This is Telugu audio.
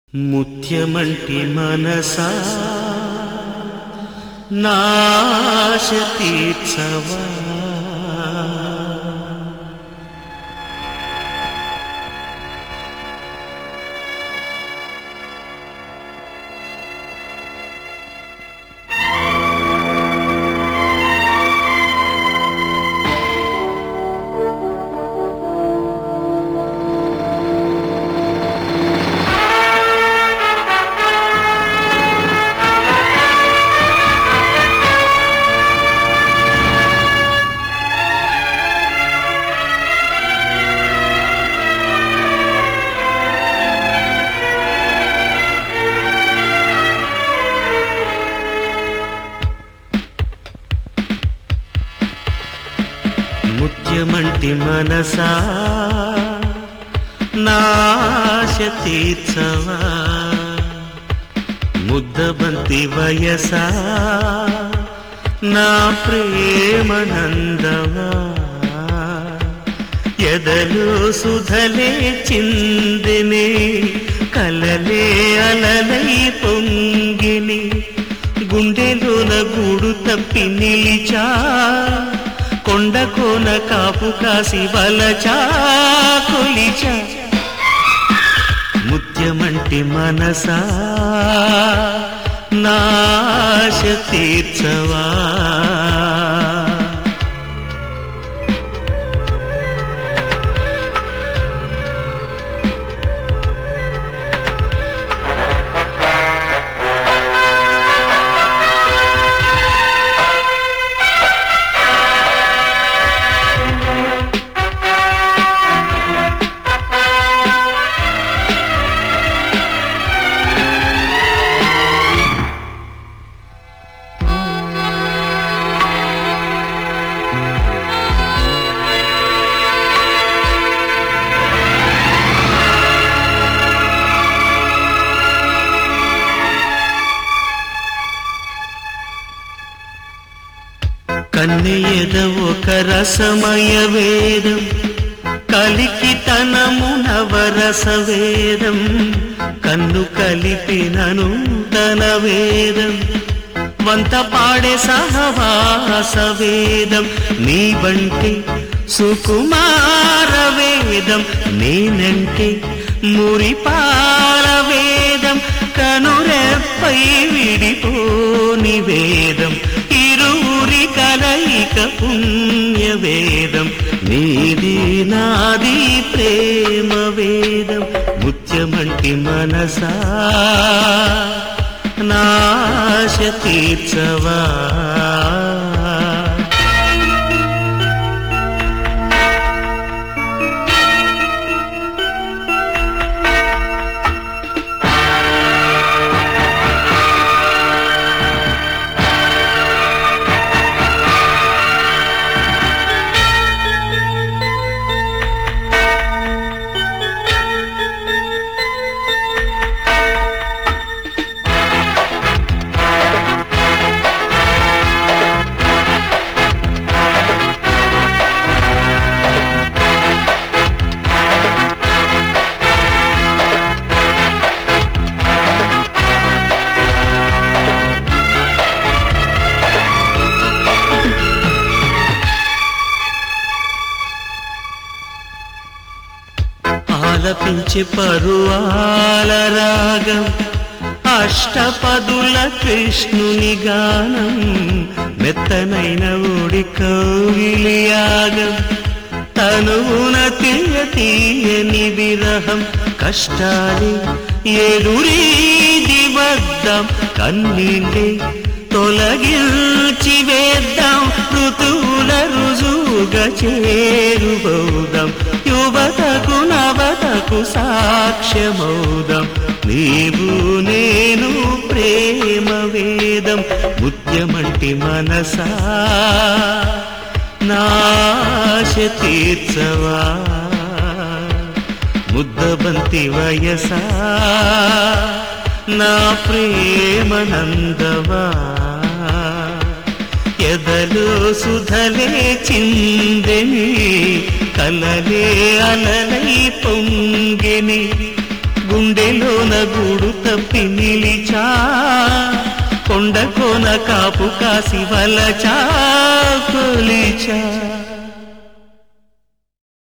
ముత్యమంటి మనసా నాశ తీర్చవా ముత్యమంటి మనసా నాశ తీర్చవా ముద్దబంతి వయసా నా ప్రేమనందవా ఎదలు సుధలే చిందిని కలలే అలలై పొంగిని గుండెలోన గూడు తప్పి నిలిచా కొండ కోన కాపు కాసి వలచా కొలిచా ముత్యమంటి మనసా నాశ తీర్చవా కన్నెయద ఒక రసమయ వేదం కలికి తనము నవరస వేదం కన్ను కలిపినను తన వేదం వంత పాడే సహవాస వేదం నీ బంటి సుకుమార వేదం నేనంటే మురిపాల వేదం కనురెప్పై విడిపోని వేదం ఇరువురి కలయిక పుణ్య వేదం నీది నాది ప్రేమ వేదం ముత్యమంటి మనసా నాశ తీర్చవా ఆలపించి పరువాల రాగం అష్టపదుల కృష్ణుని గానం మెత్తనైన ఊడి కౌగిలియాగం తనువున తీయ తీయని విరహం కష్టాలి ఎదురీది వద్దాం కన్నీళ్ళే తొలగించి వేద్దాం ఋతువుల రుజువుగా చేరుబౌదాం యువతకు నవతకు సాక్ష్యమౌదాం నీవు నేను ప్రేమ వేదం ముత్యమంటి మనసా నాశ తీర్చవా ముద్దబంతి వయసా నా ప్రేమనందవా ఎదలో సుధలే చిందని కలలే అలలై పొంగిని గుండె గుండెలోన గూడు తప్పి నిలిచా కొండ కోన కాపు కాసి వలచా కొలిచా